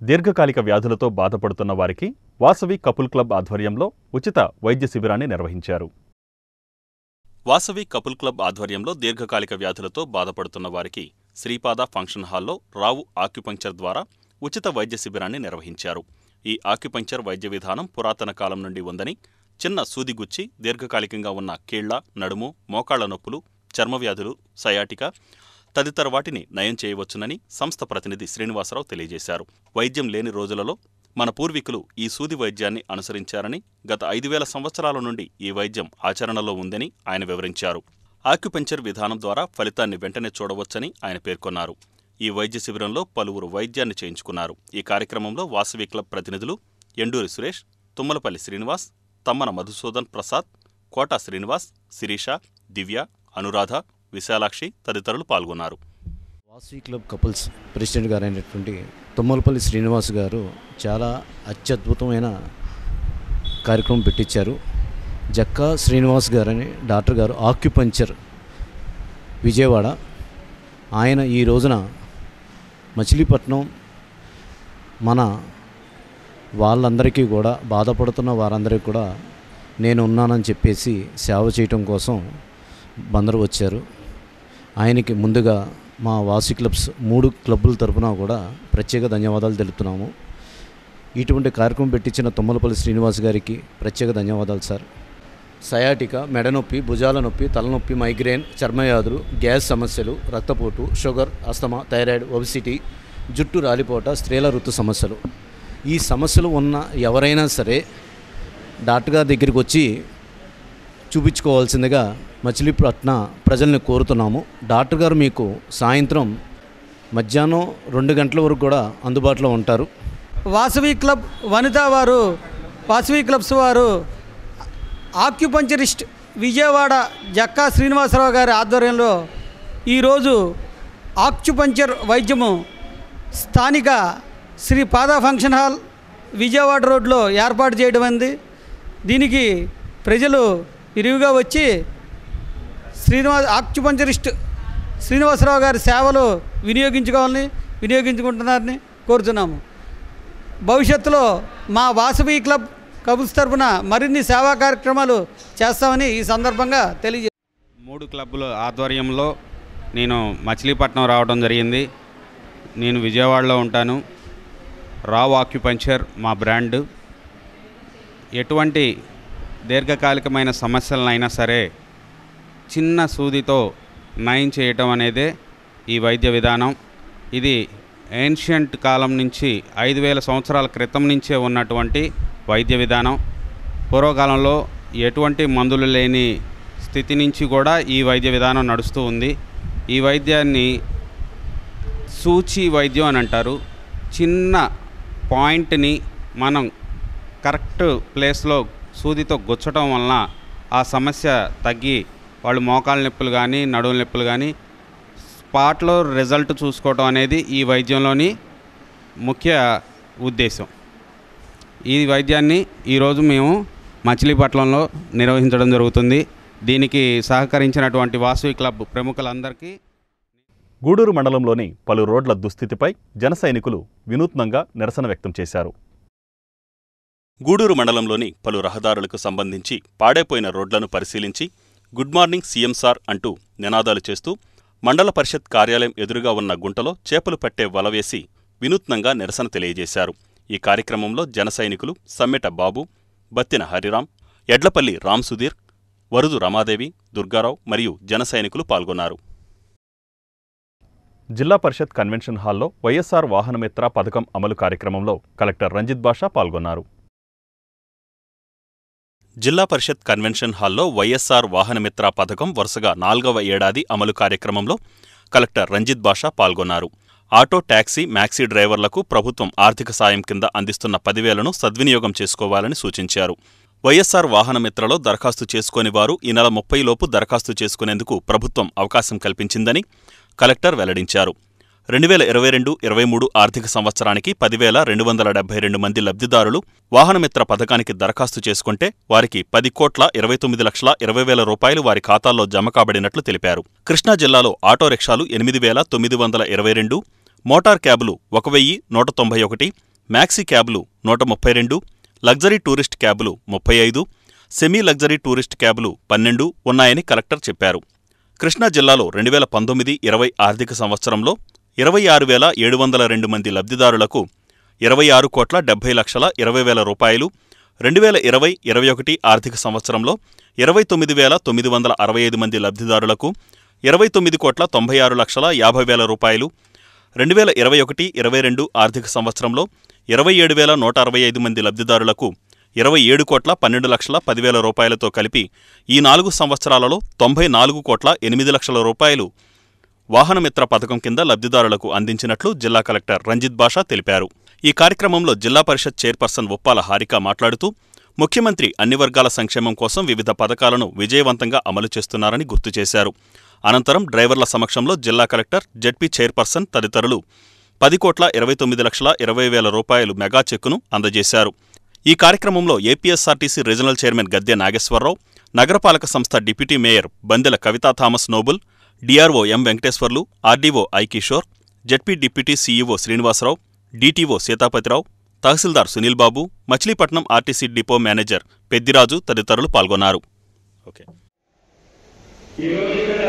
దీర్ఘకాలిక వ్యాధులతో బాధపడుతున్న వారికి వాసవి కపుల్ క్లబ్ ఆధ్వర్యంలో ఉచిత వైద్య శిబిరాన్ని నిర్వహించారు వాసవి కపుల్ క్లబ్ ఆధ్వర్యంలో దీర్ఘకాలిక వ్యాధులతో బాధపడుతున్న వారికి శ్రీపాద ఫంక్షన్ హాల్లో రావు ఆక్యుపంక్చర్ ద్వారా ఉచిత వైద్య శిబిరాన్ని నిర్వహించారు ఈ ఆక్యుపంక్చర్ వైద్య విధానం పురాతన కాలం నుండి ఉందని చిన్న సూదిగుచ్చి దీర్ఘకాలికంగా ఉన్న కీళ్ల నడుము మోకాళ్ల నొప్పులు చర్మ వ్యాధులు సయాటిక తదితర వాటిని నయం చేయవచ్చునని సంస్థ ప్రతినిధి శ్రీనివాసరావు తెలియజేశారు వైద్యం లేని రోజులలో మన పూర్వీకులు ఈ సూది వైద్యాన్ని అనుసరించారని గత ఐదు వేల సంవత్సరాల నుండి ఈ వైద్యం ఆచరణలో ఉందని ఆయన వివరించారు ఆక్యుపంచర్ విధానం ద్వారా ఫలితాన్ని వెంటనే చూడవచ్చని ఆయన పేర్కొన్నారు ఈ వైద్య శిబిరంలో పలువురు వైద్యాన్ని చేయించుకున్నారు ఈ కార్యక్రమంలో వాసవి క్లబ్ ప్రతినిధులు ఎండూరి సురేష్ తుమ్మలపల్లి శ్రీనివాస్ తమ్మన మధుసూదన్ ప్రసాద్ కోట శ్రీనివాస్ శిరీష దివ్య అనురాధ విశాలాక్షి తదితరులు పాల్గొన్నారు వాసవి క్లబ్ కపుల్స్ ప్రెసిడెంట్ గారు అయినటువంటి తుమ్మలపల్లి శ్రీనివాస్ గారు చాలా అత్యద్భుతమైన కార్యక్రమం పెట్టించారు జక్కా శ్రీనివాస్ గారు అని డాక్టర్ గారు ఆక్యుపంచర్ విజయవాడ ఆయన ఈ రోజున మచిలీపట్నం మన వాళ్ళందరికీ కూడా బాధపడుతున్న వారందరికీ కూడా నేను ఉన్నానని చెప్పేసి సేవ చేయటం కోసం బందరు వచ్చారు ఆయనకి ముందుగా మా వాసి క్లబ్స్ మూడు క్లబ్బుల తరపున కూడా ప్రత్యేక ధన్యవాదాలు తెలుపుతున్నాము ఇటువంటి కార్యక్రమం పెట్టించిన తుమ్మలపల్లి శ్రీనివాస్ గారికి ప్రత్యేక ధన్యవాదాలు సార్ సయాటిక మెడ నొప్పి భుజాల నొప్పి తలనొప్పి మైగ్రేన్ చర్మవ్యాధులు గ్యాస్ సమస్యలు రక్తపోటు షుగర్ అస్తమా థైరాయిడ్ ఒబిసిటీ జుట్టు రాలిపోట స్త్రీల ఋతు సమస్యలు ఈ సమస్యలు ఉన్న ఎవరైనా సరే డాక్టర్ గారి దగ్గరికి వచ్చి చూపించుకోవాల్సిందిగా మచిలీపట్న ప్రజల్ని కోరుతున్నాము డాక్టర్ గారు మీకు సాయంత్రం మధ్యాహ్నం రెండు గంటల వరకు కూడా అందుబాటులో ఉంటారు వాసవి క్లబ్ వనితా వారు వాసవి క్లబ్స్ వారు ఆక్యుపంచరిస్ట్ విజయవాడ జక్కా శ్రీనివాసరావు గారి ఆధ్వర్యంలో ఈరోజు ఆక్యుపంచర్ వైద్యము స్థానిక శ్రీ పాద ఫంక్షన్ హాల్ విజయవాడ రోడ్లో ఏర్పాటు చేయడం అయింది దీనికి ప్రజలు విరివిగా వచ్చి శ్రీనివాస్ ఆక్యుపంచరిస్ట్ శ్రీనివాసరావు గారి సేవలు వినియోగించుకోవాలని వినియోగించుకుంటున్నారని కోరుతున్నాము భవిష్యత్తులో మా వాసవి క్లబ్ కబుల్స్ తరపున మరిన్ని సేవా కార్యక్రమాలు చేస్తామని ఈ సందర్భంగా తెలియజే మూడు క్లబ్బుల ఆధ్వర్యంలో నేను మచిలీపట్నం రావడం జరిగింది నేను విజయవాడలో ఉంటాను రావ్ ఆక్యుపంచర్ మా బ్రాండ్ ఎటువంటి దీర్ఘకాలికమైన సమస్యలనైనా సరే చిన్న సూదితో నయం చేయటం అనేదే ఈ వైద్య విధానం ఇది ఏన్షియంట్ కాలం నుంచి ఐదు వేల సంవత్సరాల క్రితం నుంచే ఉన్నటువంటి వైద్య విధానం పూర్వకాలంలో ఎటువంటి మందులు లేని స్థితి నుంచి కూడా ఈ వైద్య విధానం నడుస్తూ ఉంది ఈ వైద్యాన్ని సూచి వైద్యం అని అంటారు చిన్న పాయింట్ని మనం కరెక్ట్ ప్లేస్లో సూదితో గుచ్చటం వలన ఆ సమస్య తగ్గి వాళ్ళు మోకాళ్ళ నొప్పులు కానీ నడువుల నొప్పులు కానీ స్పాట్లో రిజల్ట్ చూసుకోవటం అనేది ఈ వైద్యంలోని ముఖ్య ఉద్దేశం ఈ వైద్యాన్ని ఈరోజు మేము మచిలీపట్నంలో నిర్వహించడం జరుగుతుంది దీనికి సహకరించినటువంటి వాసవి క్లబ్ ప్రముఖులందరికీ గూడూరు మండలంలోని పలు రోడ్ల దుస్థితిపై జన సైనికులు వినూత్నంగా నిరసన వ్యక్తం చేశారు గూడూరు మండలంలోని పలు రహదారులకు సంబంధించి పాడైపోయిన రోడ్లను పరిశీలించి గుడ్ మార్నింగ్ సీఎం సార్ అంటూ నినాదాలు చేస్తూ మండల పరిషత్ కార్యాలయం ఎదురుగా ఉన్న గుంటలో చేపలు పట్టే వల వేసి వినూత్నంగా నిరసన తెలియజేశారు ఈ కార్యక్రమంలో జన సైనికులు సమ్మెట బాబు బత్తిన హరిరాం ఎడ్లపల్లి రామ్ సుధీర్ వరుదు రమాదేవి దుర్గారావు మరియు జన సైనికులు పాల్గొన్నారు జిల్లా పరిషత్ కన్వెన్షన్ హాల్లో వైఎస్సార్ వాహనమిత్ర పథకం అమలు కార్యక్రమంలో కలెక్టర్ రంజిత్ బాషా పాల్గొన్నారు జిల్లా పరిషత్ కన్వెన్షన్ హాల్లో వైఎస్సార్ వాహనమిత్ర పథకం వరుసగా నాల్గవ ఏడాది అమలు కార్యక్రమంలో కలెక్టర్ రంజిత్ బాషా పాల్గొన్నారు ఆటో టాక్సీ మ్యాక్సీ డ్రైవర్లకు ప్రభుత్వం ఆర్థిక సాయం కింద అందిస్తున్న పదివేలను సద్వినియోగం చేసుకోవాలని సూచించారు వైఎస్సార్ వాహనమిత్రలో దరఖాస్తు చేసుకోని వారు ఈ నెల ముప్పై లోపు దరఖాస్తు చేసుకునేందుకు ప్రభుత్వం అవకాశం కల్పించిందని కలెక్టర్ వెల్లడించారు రెండు వేల ఇరవై రెండు ఇరవై మూడు ఆర్థిక సంవత్సరానికి పదివేల రెండు వందల డెబ్బై రెండు మంది లబ్ధిదారులు వాహనమిత్ర పథకానికి దరఖాస్తు చేసుకుంటే వారికి పది కోట్ల ఇరవై తొమ్మిది లక్షల ఇరవై వేల రూపాయలు వారి ఖాతాల్లో జమ కాబడినట్లు తెలిపారు కృష్ణా జిల్లాలో ఆటో రిక్షాలు ఎనిమిది వేల తొమ్మిది వందల ఇరవై రెండు మోటార్ క్యాబులు ఒక వెయ్యి నూట తొంభై ఒకటి మ్యాక్సీ క్యాబ్లు నూట ముప్పై రెండు లగ్జరీ టూరిస్ట్ క్యాబులు ముప్పై ఐదు సెమీ లగ్జరీ టూరిస్ట్ క్యాబులు పన్నెండు ఉన్నాయని కలెక్టర్ చెప్పారు కృష్ణా జిల్లాలో రెండు వేల పంతొమ్మిది ఇరవై ఆర్థిక సంవత్సరంలో ఇరవై ఆరు వేల ఏడు వందల రెండు మంది లబ్ధిదారులకు ఇరవై ఆరు కోట్ల డెబ్బై లక్షల ఇరవై వేల రూపాయలు రెండు వేల ఇరవై ఇరవై ఒకటి ఆర్థిక సంవత్సరంలో ఇరవై తొమ్మిది వేల తొమ్మిది వందల అరవై ఐదు మంది లబ్ధిదారులకు ఇరవై తొమ్మిది కోట్ల తొంభై ఆరు లక్షల యాభై వేల రూపాయలు రెండు వేల ఇరవై ఒకటి ఇరవై రెండు ఆర్థిక సంవత్సరంలో ఇరవై ఏడు వేల నూట అరవై ఐదు మంది లబ్ధిదారులకు ఇరవై ఏడు కోట్ల పన్నెండు లక్షల పదివేల రూపాయలతో కలిపి ఈ నాలుగు సంవత్సరాలలో తొంభై నాలుగు కోట్ల ఎనిమిది లక్షల రూపాయలు వాహనమిత్ర పథకం కింద లబ్ధిదారులకు అందించినట్లు జిల్లా కలెక్టర్ రంజిత్ బాషా తెలిపారు ఈ కార్యక్రమంలో జిల్లా పరిషత్ చైర్పర్సన్ ఉప్పాల హారిక మాట్లాడుతూ ముఖ్యమంత్రి అన్ని వర్గాల సంక్షేమం కోసం వివిధ పథకాలను విజయవంతంగా అమలు చేస్తున్నారని గుర్తు చేశారు అనంతరం డ్రైవర్ల సమక్షంలో జిల్లా కలెక్టర్ జడ్పీ చైర్పర్సన్ తదితరులు పది కోట్ల ఇరవై తొమ్మిది లక్షల ఇరవై వేల రూపాయలు మెగా చెక్కును అందజేశారు ఈ కార్యక్రమంలో APSRTC regional chairman Gadde Nageswara Rao నగరపాలక సంస్థ deputy mayor Bandela Kavitha Thomas Noble DRO M Venkateswarlu RDO I Kishore ZP deputy CEO Srinivasa Rao DTO Sitapathi Rao tahsildar Sunil Babu Machilipatnam RTC depot manager Peddiraju తదితరులు పాల్గొన్నారు ఓకే ఈరోజు ఇక్కడ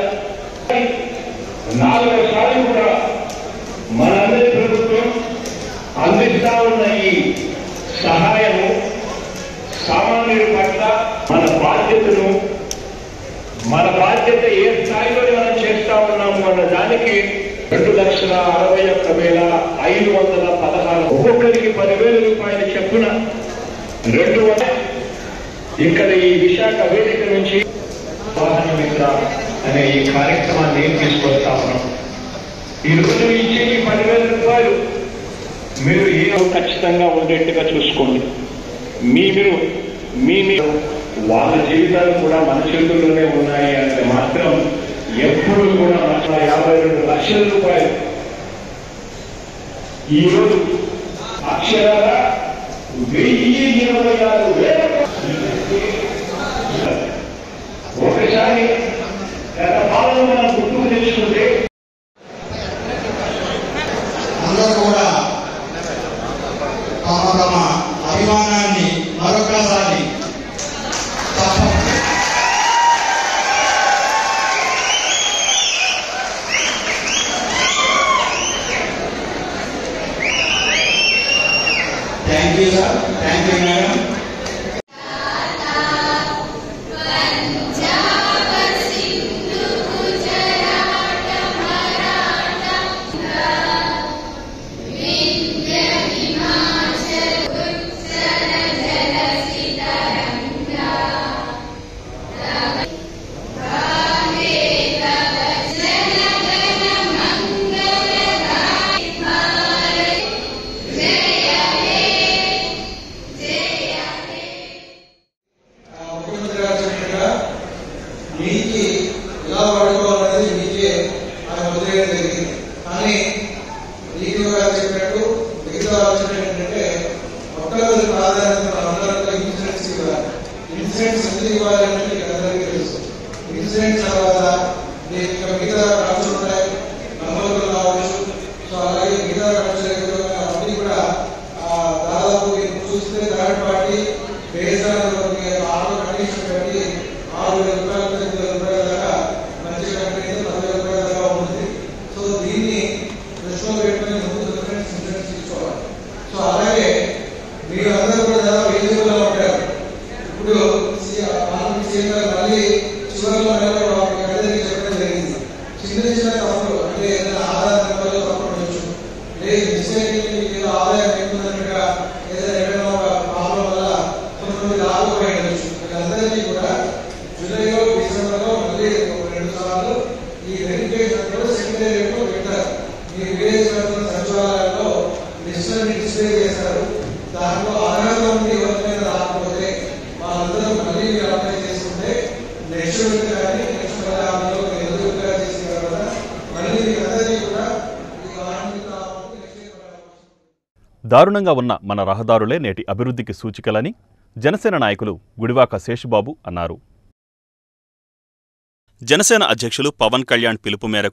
నాలుగు సార్లు కూడా మనందరి ప్రభుత్వం అందిస్తా ఉన్న ఈ సహాయము సామాన్యుడి పట్ల మన బాధ్యతను మన బాధ్యత ఏ స్థాయిలో మనం చేస్తా ఉన్నాము అన్న దానికి రెండు లక్షల అరవై ఒక్క వేల ఐదు వందల పదహారు ఒక్కొక్కరికి పదివేల రూపాయల చెప్పున రెండు వందల ఇక్కడ ఈ విశాఖ వేదిక నుంచి వాహన మిత్ర అనే ఈ కార్యక్రమాన్ని ఏం తీసుకొస్తా ఉన్నాం ఈ రోజు ఇచ్చే ఈ పదివేల రూపాయలు మీరు ఏ ఖచ్చితంగా ఉండేట్టుగా చూసుకోండి మీ మీరు మీ మీరు వాళ్ళ జీవితాలు కూడా మన చేతుల్లోనే ఉన్నాయి అంటే మాత్రం ఎప్పుడు కూడా లక్ష యాభై రెండు లక్షల రూపాయలు ఈ రోజు అక్షరాల వెయ్యి ఇరవై ఆరు వేల ఒకసారి గత పాలన మనం గుర్తుకు తెచ్చుకుంటే అందరూ కూడా తమ తమ అభిమానాన్ని మరొకసారి తప్ప thank you sir thank you madam ఆ, ముఖ్యమంత్రి గారు చెప్పినట్టుగా నీటి ఎలా వాడుకోవాలనేది నీకే ఆయన వదిలేయడం జరిగింది కానీ నీటి గారు చెప్పినట్టు మిగతా ఆలోచన ఏంటంటే మొట్టమొదటి ప్రాధాన్యత మనందరికీ ఇన్సూరెన్స్ ఇవ్వాలి ఇన్సూరెన్స్ ఎందుకు ఇవ్వాలి అంటే మీకు అందరికీ తెలుసు ఇన్సూరెన్స్ తర్వాత మీకు ఇంకా మిగతా ఖర్చులు ఉంటాయి నమ్మకం కావచ్చు సో అలాగే మిగతా ఖర్చులు ఏవైతే ఉన్నాయో అవన్నీ కూడా ఆ, దాదాపు మీరు చూస్తే థర్డ్ పార్టీ బేసాలు ఆరు కండిషన్ పెట్టి ఆరు వేల రూపాయల నుంచి ఎనిమిది వేల రూపాయల దాకా మంచి కంపెనీ పదివేల రూపాయల దాకా ఉంటుంది సో దీన్ని దృష్టిలో పెట్టుకుని ముందు ఇన్సూరెన్స్ ఇన్సూరెన్స్ తీసుకోవాలి సో అలాగే మీరు అందరూ కూడా దాదాపు ఎలిజిబుల్ ఉంటారు ఇప్పుడు పార్లమెంట్ సీఎం గారు మళ్ళీ చివరిలో నిలబడి వాళ్ళకి అందరికీ చెప్పడం జరిగింది చిన్న చిన్న తప్పులు అంటే ఏదైనా ఆధార్ నెంబర్లో తప్పు ఉండొచ్చు లేదు మిస్టేక్ ఏదో ఆదాయం ఎక్కుందన్నట్టుగా ఏదైనా ఎక్కడైనా ఒక ప్రాబ్లం వల్ల కొంతమంది లాభపోయి ఉండొచ్చు వీళ్ళందరినీ కూడా జూలైలో డిసెంబర్లో మళ్ళీ ఒక రెండు సార్లు ఈ వెరిఫికేషన్ కూడా సెక్రటేరియట్ లో పెట్టారు మీ విలేజ్ పరిధిలో సచివాలయాల్లో లిస్టులని డిస్ప్లే చేశారు దాంట్లో అర్హత ఉంది ఎవరికైనా రాకపోతే వాళ్ళందరూ మళ్ళీ మీరు అప్లై చేసుకుంటే నెక్స్ట్ వీక్ కానీ నెక్స్ట్ మళ్ళీ అందులో ఎదురు విత్డ్రా చేసిన తర్వాత మళ్ళీ మీకు అందరికీ కూడా ఈ వారానికి కావాలి నెక్స్ట్ ఇయర్ కూడా దారుణంగా ఉన్న మన రహదారులే నేటి అభివృద్ధికి సూచికలని జనసేన నాయకులు గుడివాక శేషుబాబు అన్నారు జనసేన అధ్యక్షులు పవన్ కళ్యాణ్ పిలుపు మేరకు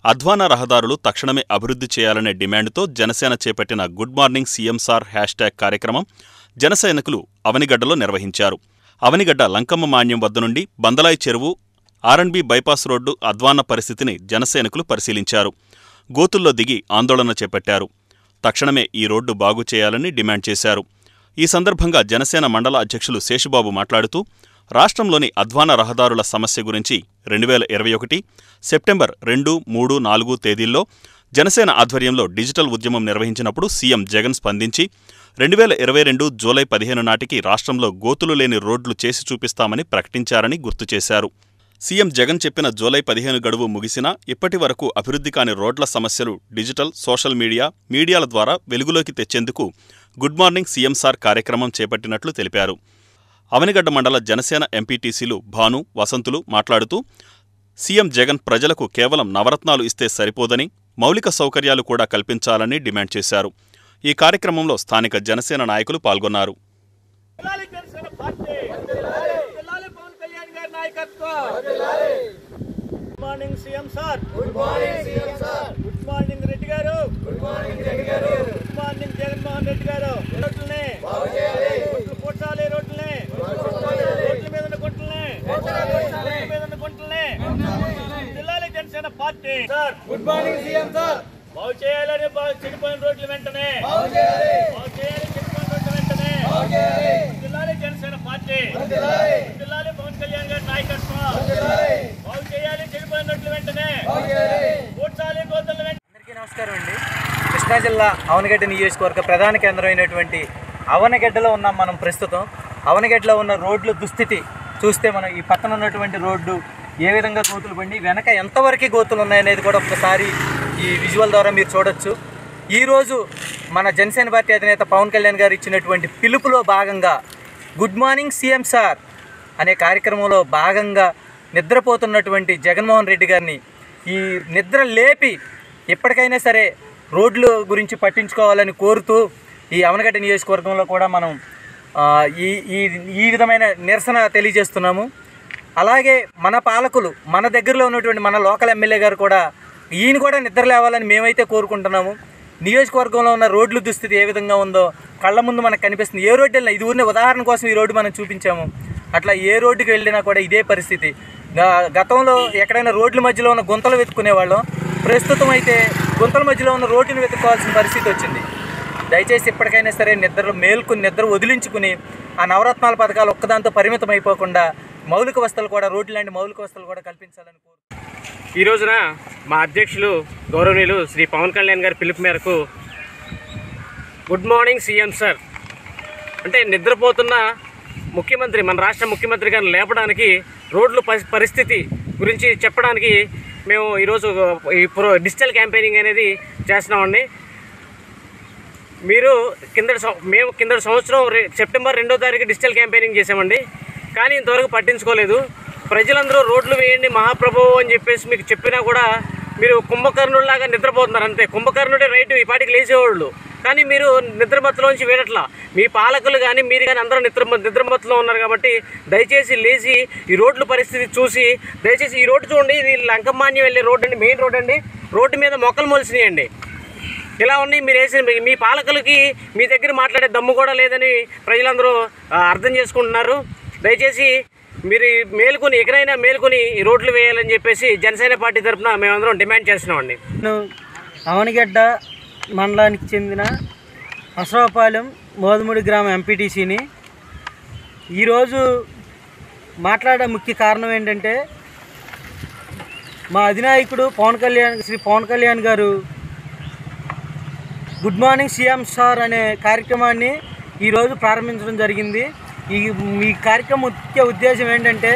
అధ్వాన రహదారులు తక్షణమే అభివృద్ధి చేయాలనే డిమాండ్తో జనసేన చేపట్టిన good morning CM sir hash tag కార్యక్రమం జనసైనికులు అవనిగడ్డలో నిర్వహించారు అవనిగడ్డ లంకమ్మ మాన్యం వద్ద నుండి బందలాయి చెరువు ఆర్ఎండ్బి బైపాస్ రోడ్డు అధ్వాన్న పరిస్థితిని జనసైనికులు పరిశీలించారు గోతుల్లో దిగి ఆందోళన చేపట్టారు తక్షణమే ఈ రోడ్డు బాగు చేయాలని డిమాండ్ చేశారు ఈ సందర్భంగా జనసేన మండల అధ్యక్షులు శేషుబాబు మాట్లాడుతూ రాష్ట్రంలోని అధ్వాన రహదారుల సమస్య గురించి రెండు వేల ఇరవై ఒకటి సెప్టెంబర్ రెండు మూడు నాలుగు తేదీల్లో జనసేన ఆధ్వర్యంలో డిజిటల్ ఉద్యమం నిర్వహించినప్పుడు సీఎం జగన్ స్పందించి రెండు వేల ఇరవై రెండు జూలై పదిహేను నాటికి రాష్ట్రంలో గోతులు లేని రోడ్లు చేసి చూపిస్తామని ప్రకటించారని గుర్తు చేశారు సీఎం జగన్ చెప్పిన జూలై పదిహేను గడువు ముగిసినా ఇప్పటి వరకు అభివృద్ధి కాని రోడ్ల సమస్యలు డిజిటల్ సోషల్ మీడియా మీడియాల ద్వారా వెలుగులోకి తెచ్చేందుకు గుడ్ మార్నింగ్ సీఎం సార్ కార్యక్రమం చేపట్టినట్లు తెలిపారు అవనిగడ్డ మండల జనసేన ఎంపీటీసీలు భాను వసంతులు మాట్లాడుతూ సీఎం జగన్ ప్రజలకు కేవలం నవరత్నాలు ఇస్తే సరిపోదని మౌలిక సౌకర్యాలు కూడా కల్పించాలని డిమాండ్ చేశారు ఈ కార్యక్రమంలో స్థానిక జనసేన నాయకులు పాల్గొన్నారు జిల్లాలి జనసేన పార్టీ జిల్లాలి పవన్ కళ్యాణ్ గారి నాయకత్వం good morning CM sir good morning CM sir good morning Reddy గారు గుడ్ మార్నింగ్ రెడ్డి గారు గుడ్ మార్నింగ్ జగన్మోహన్ రెడ్డి గారు రోడ్లని బాగు చేయాలి రోడ్లు పూడ్చాలి రోడ్లని రోడ్ల మీద ఉన్న గుంటల్ని రోడ్ల మీద ఉన్న గుంటల్ని జిల్లాలి Janasena party sir good morning CM sir బాగు చేయాలని బాగు చెడిపోయిన రోడ్లు వెంటనే బాగు చేయాలి బాగు చేయాలి చెడిపోయిన రోడ్లు వెంటనే బాగు చేయాలి జిల్లాలి జనసేన పార్టీ జిల్లాలి పవన్ కళ్యాణ్ గారి నాయకత్వం బాగు చేయాలి చెడిపోయిన రోడ్లు వెంటనే పూడ్చాలి గోతుల వెంటనే అందరికీ నమస్కారం అండి కృష్ణా జిల్లా అవనగడ్డ నియోజకవర్గ ప్రధాన కేంద్రమైనటువంటి అవనగడ్డలో ఉన్నాం మనం ప్రస్తుతం అవనగడ్డలో ఉన్న రోడ్ల దుస్థితి చూస్తే మనం ఈ పక్కన ఉన్నటువంటి రోడ్డు ఏ విధంగా గోతులు పడి వెనక ఎంతవరకు గోతులు ఉన్నాయనేది కూడా ఒకసారి ఈ విజువల్ ద్వారా మీరు చూడొచ్చు ఈరోజు మన జనసేన పార్టీ అధినేత పవన్ కళ్యాణ్ గారు ఇచ్చినటువంటి పిలుపులో భాగంగా గుడ్ మార్నింగ్ సీఎం సార్ అనే కార్యక్రమంలో భాగంగా నిద్రపోతున్నటువంటి జగన్మోహన్ రెడ్డి గారిని ఈ నిద్ర లేపి ఎప్పటికైనా సరే రోడ్ల గురించి పట్టించుకోవాలని కోరుతూ ఈ అవనగడ్డ నియోజకవర్గంలో కూడా మనం ఆ, ఈ ఈ ఈ విధమైన నిరసన తెలియజేస్తున్నాము అలాగే మన పాలకులు మన దగ్గరలో ఉన్నటువంటి మన లోకల్ ఎమ్మెల్యే గారు కూడా ఈయన కూడా నిద్ర లేవాలని మేమైతే కోరుకుంటున్నాము నియోజకవర్గంలో ఉన్న రోడ్ల దుస్థితి ఏ విధంగా ఉందో కళ్ళ ముందు మనకు కనిపిస్తుంది ఏ రోడ్డు వెళ్ళినా ఇది ఊరిని ఉదాహరణ కోసం ఈ రోడ్డు మనం చూపించాము అట్లా ఏ రోడ్డుకి వెళ్ళినా కూడా ఇదే పరిస్థితి గ- గతంలో ఎక్కడైనా రోడ్ల మధ్యలో ఉన్న గుంతలు వెతుక్కునేవాళ్ళం ప్రస్తుతం అయితే గుంతల మధ్యలో ఉన్న రోడ్డుని వెతుక్కోవాల్సిన పరిస్థితి వచ్చింది దయచేసి ఇప్పటికైనా సరే నిద్ర మేల్కొని నిద్ర వదిలించుకుని ఆ నవరత్నాల పథకాలు ఒక్కదాంతో పరిమితం అయిపోకుండా మౌలిక వస్తువులు కూడా రోడ్లు లాంటి మౌలిక వస్తువులు కూడా కల్పించాలని కోరు ఈ రోజున మా అధ్యక్షులు గౌరవనీయులు శ్రీ పవన్ కళ్యాణ్ గారి పిలుపు మేరకు గుడ్ మార్నింగ్ సీఎం సార్ అంటే నిద్రపోతున్న ముఖ్యమంత్రి మన రాష్ట్ర ముఖ్యమంత్రి గారిని లేపడానికి రోడ్ల పరి- పరిస్థితి గురించి చెప్పడానికి మేము ఈరోజు ఈ ప్రో డిజిటల్ క్యాంపెయినింగ్ అనేది చేస్తున్నామండి మీరు కిందటి సం- మేము కిందటి సంవత్సరం రె- సెప్టెంబర్ రెండో తారీఖు డిజిటల్ క్యాంపెయినింగ్ చేసామండి కానీ ఇంతవరకు పట్టించుకోలేదు ప్రజలందరూ రోడ్లు వేయండి మహాప్రభువు అని చెప్పేసి మీకు చెప్పినా కూడా మీరు కుంభకర్ణుల్లాగా నిద్రపోతున్నారు అంతే కుంభకర్ణుడే రైట్ ఈ పాటికి లేచేవాళ్ళు కానీ మీరు నిద్రమత్తులోంచి వేయట్లా మీ పాలకులు కానీ మీరు కానీ అందరూ నిద్ర నిద్రమత్తులో ఉన్నారు కాబట్టి దయచేసి లేచి ఈ రోడ్ల పరిస్థితి చూసి దయచేసి ఈ రోడ్డు చూడండి ఇది లంకమాన్యం వెళ్ళే రోడ్ అండి మెయిన్ రోడ్ అండి రోడ్డు మీద మొక్కలు మొలిసినాయండి ఇలా ఉన్నాయి మీరు వేసిన మీ- మీ పాలకులకి మీ దగ్గర మాట్లాడే దమ్ము కూడా లేదని ప్రజలందరూ ఆ, అర్థం చేసుకుంటున్నారు దయచేసి మీరు ఈ మేలుకొని ఎక్కడైనా మేలుకొని ఈ రోడ్లు వేయాలని చెప్పేసి జనసేన పార్టీ తరఫున మేమందరం డిమాండ్ చేస్తున్నామండి నేను అవనిగడ్డ మండలానికి చెందిన అశ్రవపాలెం మోదుముడి గ్రామ ఎంపీటీసీని ఈరోజు మాట్లాడే ముఖ్య కారణం ఏంటంటే మా అధినాయకుడు పవన్ కళ్యాణ్ శ్రీ పవన్ కళ్యాణ్ గారు గుడ్ మార్నింగ్ సీఎం సార్ అనే కార్యక్రమాన్ని ఈరోజు ప్రారంభించడం జరిగింది ఈ ఈ కార్యక్రమం ముఖ్య ఉద్దేశం ఏంటంటే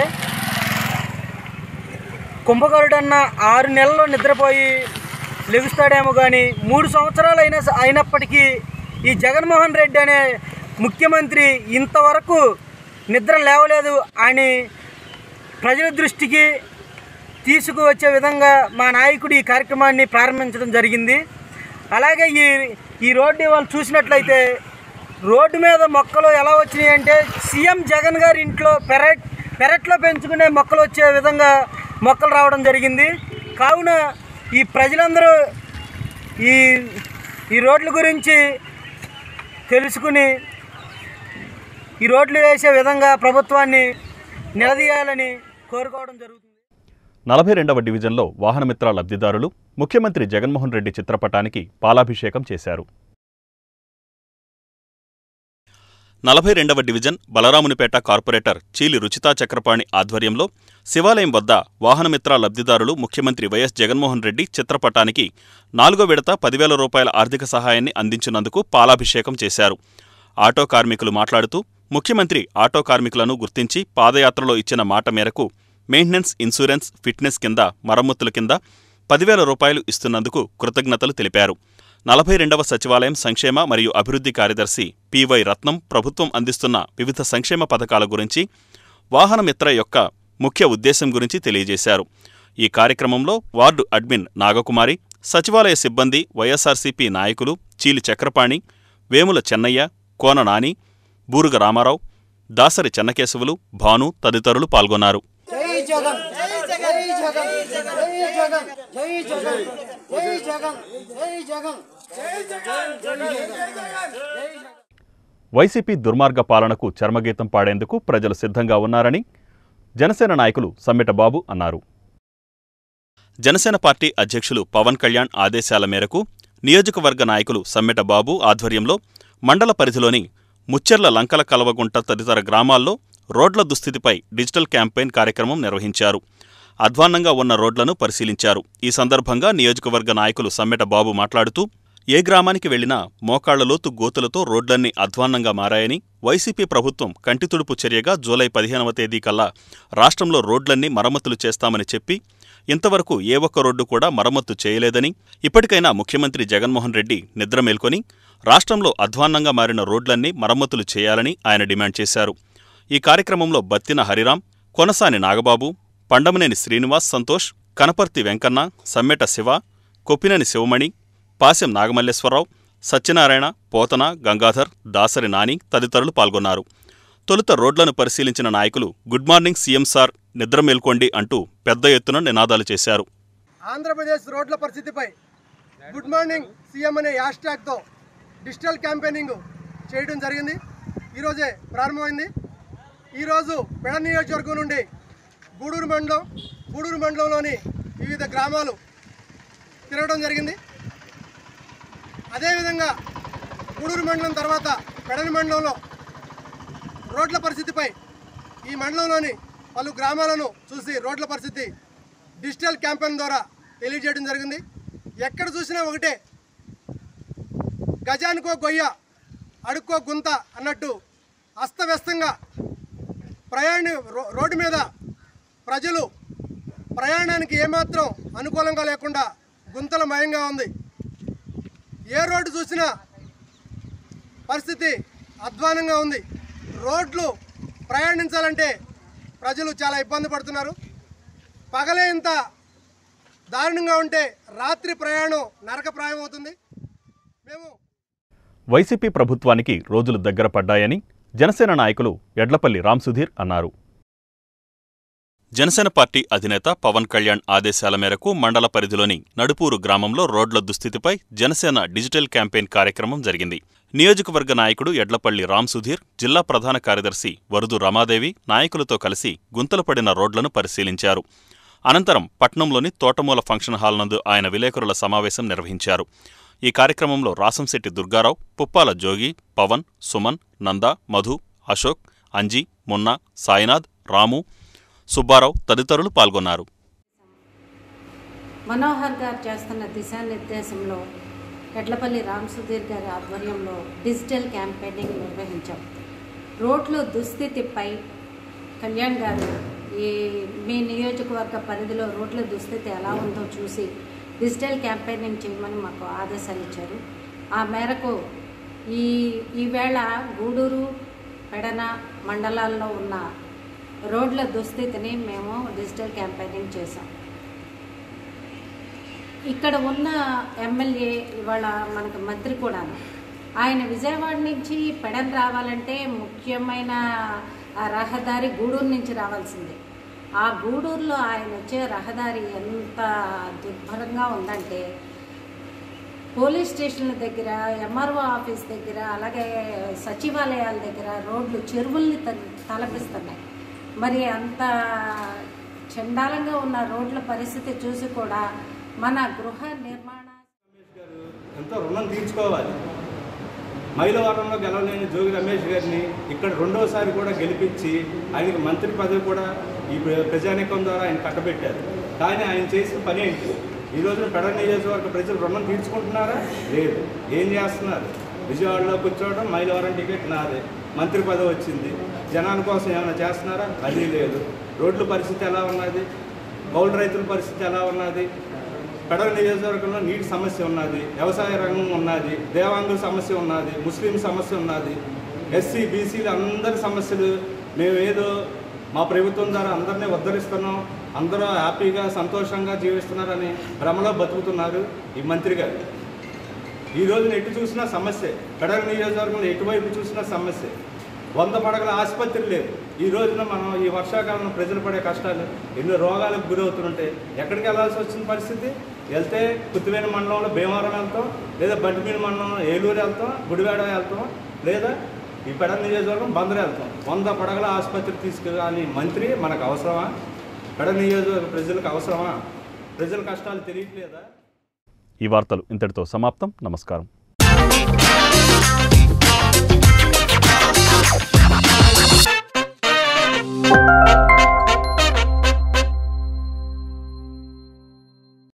కుంభకరుడు అన్న ఆరు నెలల్లో నిద్రపోయి లెగుస్తాడేమో కానీ మూడు సంవత్సరాలు అయినా అయినప్పటికీ ఈ జగన్మోహన్ రెడ్డి అనే ముఖ్యమంత్రి ఇంతవరకు నిద్ర లేవలేదు అని ప్రజల దృష్టికి తీసుకువచ్చే విధంగా మా నాయకుడు ఈ కార్యక్రమాన్ని ప్రారంభించడం జరిగింది అలాగే ఈ ఈ రోడ్డు వాళ్ళు చూసినట్లయితే రోడ్డు మీద మొక్కలు ఎలా వచ్చినాయి అంటే సీఎం జగన్ గారి ఇంట్లో పెరట్ పెరట్లో పెంచుకునే మొక్కలు వచ్చే విధంగా మొక్కలు రావడం జరిగింది కావున ఈ ప్రజలందరూ ఈ ఈ రోడ్ల గురించి తెలుసుకుని ఈ రోడ్లు వేసే విధంగా ప్రభుత్వాన్ని నిలదీయాలని కోరుకోవడం జరుగుతుంది నలభై రెండవ డివిజన్లో వాహనమిత్ర లబ్ధిదారులు ముఖ్యమంత్రి జగన్మోహన్ రెడ్డి చిత్రపటానికి పాలాభిషేకం చేశారు నలభై రెండవ డివిజన్ బలరామునిపేట కార్పొరేటర్ చీలి రుచితా చక్రపాణి ఆధ్వర్యంలో శివాలయం వద్ద వాహనమిత్ర లబ్ధిదారులు ముఖ్యమంత్రి వైఎస్ జగన్మోహన్ రెడ్డి చిత్రపటానికి నాలుగో విడత పదివేల రూపాయల ఆర్థిక సహాయాన్ని అందించినందుకు పాలాభిషేకం చేశారు ఆటో కార్మికులు మాట్లాడుతూ ముఖ్యమంత్రి ఆటో కార్మికులను గుర్తించి పాదయాత్రలో ఇచ్చిన మాట మేరకు మెయింటెనెన్స్ ఇన్సూరెన్స్ ఫిట్నెస్ కింద మరమ్మతుల కింద పదివేల రూపాయలు ఇస్తున్నందుకు కృతజ్ఞతలు తెలిపారు నలభై రెండవ సచివాలయం సంక్షేమ మరియు అభివృద్ధి కార్యదర్శి పివై రత్నం ప్రభుత్వం అందిస్తున్న వివిధ సంక్షేమ పథకాల గురించి వాహనమిత్ర యొక్క ముఖ్య ఉద్దేశం గురించి తెలియజేశారు ఈ కార్యక్రమంలో వార్డు అడ్మిన్ నాగకుమారి సచివాలయ సిబ్బంది వైఎస్ఆర్సీపీ నాయకులు చీలి చక్రపాణి వేముల చెన్నయ్య కోన నాని బూరుగ రామారావు దాసరి చెన్నకేశవులు భాను తదితరులు పాల్గొన్నారు జై జగన్ జై జగన్ జై జగన్ జై జగన్ జై జగన్ జై జగన్ జై జగన్ జై జగన్ జై జగన్ వైసీపీ దుర్మార్గ పాలనకు చర్మగీతం పాడేందుకు ప్రజలు సిద్ధంగా ఉన్నారని జనసేన నాయకులు సమ్మెట బాబు అన్నారు జనసేన పార్టీ అధ్యక్షులు పవన్ కళ్యాణ్ ఆదేశాల మేరకు నియోజకవర్గ నాయకులు సమ్మెట బాబు ఆధ్వర్యంలో మండల పరిధిలోని ముచ్చెర్ల లంకల కలవగుంట తదితర గ్రామాల్లో రోడ్ల దుస్థితిపై డిజిటల్ క్యాంపెయిన్ కార్యక్రమం నిర్వహించారు అధ్వాన్నంగా ఉన్న రోడ్లను పరిశీలించారు ఈ సందర్భంగా నియోజకవర్గ నాయకులు సమ్మెట బాబు మాట్లాడుతూ ఏ గ్రామానికి వెళ్లినా మోకాళ్లలోతు గోతులతో రోడ్లన్నీ అధ్వాన్నంగా మారాయని వైసీపీ ప్రభుత్వం కంటితుడుపు చర్యగా జూలై పదిహేనవ తేదీ కల్లా రాష్ట్రంలో రోడ్లన్నీ మరమ్మతులు చేస్తామని చెప్పి ఇంతవరకు ఏ ఒక్క రోడ్డు కూడా మరమ్మతు చేయలేదని ఇప్పటికైనా ముఖ్యమంత్రి జగన్మోహన్ రెడ్డి నిద్ర మేల్కొని రాష్ట్రంలో అధ్వాన్నంగా మారిన రోడ్లన్నీ మరమ్మతులు చేయాలని ఆయన డిమాండ్ చేశారు ఈ కార్యక్రమంలో బత్తిన హరిరాం కొనసాని నాగబాబు పండమనేని శ్రీనివాస్ సంతోష్ కనపర్తి వెంకన్న సమ్మెట శివ కొప్పినేని శివమణి పాశెం నాగమల్లేశ్వరరావు సత్యనారాయణ పోతన గంగాధర్ దాసరి నాని తదితరులు పాల్గొన్నారు తొలుత రోడ్లను పరిశీలించిన నాయకులు గుడ్ మార్నింగ్ సీఎం సార్ నిద్ర మేల్కోండి అంటూ పెద్ద ఎత్తున నినాదాలు చేశారు ఆంధ్రప్రదేశ్ రోడ్ల పరిస్థితిపై గుడ్ మార్నింగ్ సీఎం అనే హ్యాష్ ట్యాగ్తో డిజిటల్ క్యాంపెయినింగ్ చేయడం జరిగింది ఈరోజే ప్రారంభమైంది ఈరోజు పెడ నియోజకవర్గం నుండి గూడూరు మండలం గూడూరు మండలంలోని వివిధ గ్రామాలు తిరగడం జరిగింది అదేవిధంగా గూడూరు మండలం తర్వాత పెడని మండలంలో రోడ్ల పరిస్థితిపై ఈ మండలంలోని పలు గ్రామాలను చూసి రోడ్ల పరిస్థితి డిజిటల్ క్యాంపెయిన్ ద్వారా తెలియజేయడం జరిగింది ఎక్కడ చూసినా ఒకటే గజానికో గొయ్య అడుక్కో గుంత అన్నట్టు అస్తవ్యస్తంగా ప్రయాణ రో- రోడ్డు మీద ప్రజలు ప్రయాణానికి ఏమాత్రం అనుకూలంగా లేకుండా గుంతలమయంగా ఉంది ఏ రోడ్డు చూసినా పరిస్థితి అధ్వానంగా ఉంది రోడ్లు ప్రయాణించాలంటే ప్రజలు చాలా ఇబ్బంది పడుతున్నారు పగలే ఇంత దారుణంగా ఉంటే రాత్రి ప్రయాణం నరకప్రాయం అవుతుంది మేము వైసీపీ ప్రభుత్వానికి రోజులు దగ్గర పడ్డాయని జనసేన నాయకులు ఎడ్లపల్లి రామ్ సుధీర్ అన్నారు జనసేన పార్టీ అధినేత పవన్ కళ్యాణ్ ఆదేశాల మేరకు మండల పరిధిలోని నడుపూరు గ్రామంలో రోడ్ల దుస్థితిపై జనసేన డిజిటల్ క్యాంపెయిన్ కార్యక్రమం జరిగింది నియోజకవర్గ నాయకుడు ఎడ్లపల్లి రామ్ సుధీర్ జిల్లా ప్రధాన కార్యదర్శి వరుదు రమాదేవి నాయకులతో కలిసి గుంతలు పడిన రోడ్లను పరిశీలించారు అనంతరం పట్నంలోని తోటమూల ఫంక్షన్ హాల్ నందు ఆయన విలేకరుల సమావేశం నిర్వహించారు ఈ కార్యక్రమంలో రాసంశెట్టి దుర్గారావు పుప్పాల జోగి పవన్ సుమన్ నంద మధు అశోక్ అంజీ మున్నా సాయినాథ్ రాము సుబ్బారావు తదితరులు పాల్గొన్నారు మనోహర్ గారు చేస్తున్న దిశానిర్దేశంలో ఎడ్లపల్లి రామ్ సుధీర్ గారి ఆధ్వర్యంలో డిజిటల్ క్యాంపెయినింగ్ నిర్వహించాం రోడ్లు దుస్థితిపై కళ్యాణ్ గారు ఈ మీ నియోజకవర్గ పరిధిలో రోడ్ల దుస్థితి ఎలా ఉందో చూసి డిజిటల్ క్యాంపెయినింగ్ చేయమని మాకు ఆదేశాలు ఇచ్చారు ఆ మేరకు ఈ ఈవేళ గూడూరు పెడన మండలాల్లో ఉన్న రోడ్ల దుస్థితిని మేము డిజిటల్ క్యాంపెయినింగ్ చేసాం ఇక్కడ ఉన్న ఎమ్మెల్యే ఇవాళ మనకు మంత్రి కూడాను ఆయన విజయవాడ నుంచి పెడన్ రావాలంటే ముఖ్యమైన ఆ రహదారి గూడూరు నుంచి రావాల్సిందే ఆ గూడూరులో ఆయన వచ్చే రహదారి ఎంత దుర్భరంగా ఉందంటే పోలీస్ స్టేషన్ల దగ్గర ఎంఆర్ఓ ఆఫీస్ దగ్గర అలాగే సచివాలయాల దగ్గర రోడ్లు చెరువుల్ని త- తలపిస్తున్నాయి మరి అంత చండాలంగా ఉన్న రోడ్ల పరిస్థితి చూసి కూడా మన గృహ నిర్మాణ ఎంతో రుణం తీర్చుకోవాలి మైలవరంలో గెలవలేని జోగి రమేష్ గారిని ఇక్కడ రెండోసారి కూడా గెలిపించి ఆయనకి మంత్రి పదవి కూడా ఈ ప్ర- ప్రజానీకం ద్వారా ఆయన కట్టబెట్టారు కానీ ఆయన చేసిన పని ఏంటి ఈ రోజున పెడ నియోజకవర్గ ప్రజలు రుణం తీర్చుకుంటున్నారా లేదు ఏం చేస్తున్నారు విజయవాడలో కూర్చోవడం మైలవరం టికెట్ నాదే మంత్రి పదవి వచ్చింది జనాల కోసం ఏమైనా చేస్తున్నారా అది లేదు రోడ్ల పరిస్థితి ఎలా ఉన్నది కౌలు రైతుల పరిస్థితి ఎలా ఉన్నది పెడల నియోజకవర్గంలో నీటి సమస్య ఉన్నది వ్యవసాయ రంగం ఉన్నది దేవాంగుల సమస్య ఉన్నది ముస్లిం సమస్య ఉన్నది ఎస్సీ బీసీలు అందరి సమస్యలు మేము ఏదో మా ప్రభుత్వం ద్వారా అందరినీ ఉద్ధరిస్తున్నాం అందరూ హ్యాపీగా సంతోషంగా జీవిస్తున్నారని భ్రమలో బతుకుతున్నారు ఈ మంత్రి గారు ఈ రోజున ఎటు చూసినా సమస్య పెడల నియోజకవర్గంలో ఎటువైపు చూసినా సమస్య వంద పడగల ఆసుపత్రి లేదు ఈ రోజున మనం ఈ వర్షాకాలంలో ప్రజలు పడే కష్టాలు ఎన్నో రోగాలకు గురవుతుంటే ఎక్కడికి వెళ్ళాల్సి వచ్చిన పరిస్థితి వెళ్తే కుత్తివేని మండలంలో భీమవరం వెళ్తాం లేదా బంటిమీన మండలంలో ఏలూరు వెళ్తాం గుడివాడ వెళ్తాం లేదా ఈ పెడల నియోజకవర్గం బందరు వెళ్తాం వంద పడగల ఆసుపత్రి తీసుకురాని మంత్రి మనకు అవసరమా పెడల నియోజకవర్గ ప్రజలకు అవసరమా ప్రజల కష్టాలు తెలియట్లేదా ఈ వార్తలు ఇంతటితో సమాప్తం నమస్కారం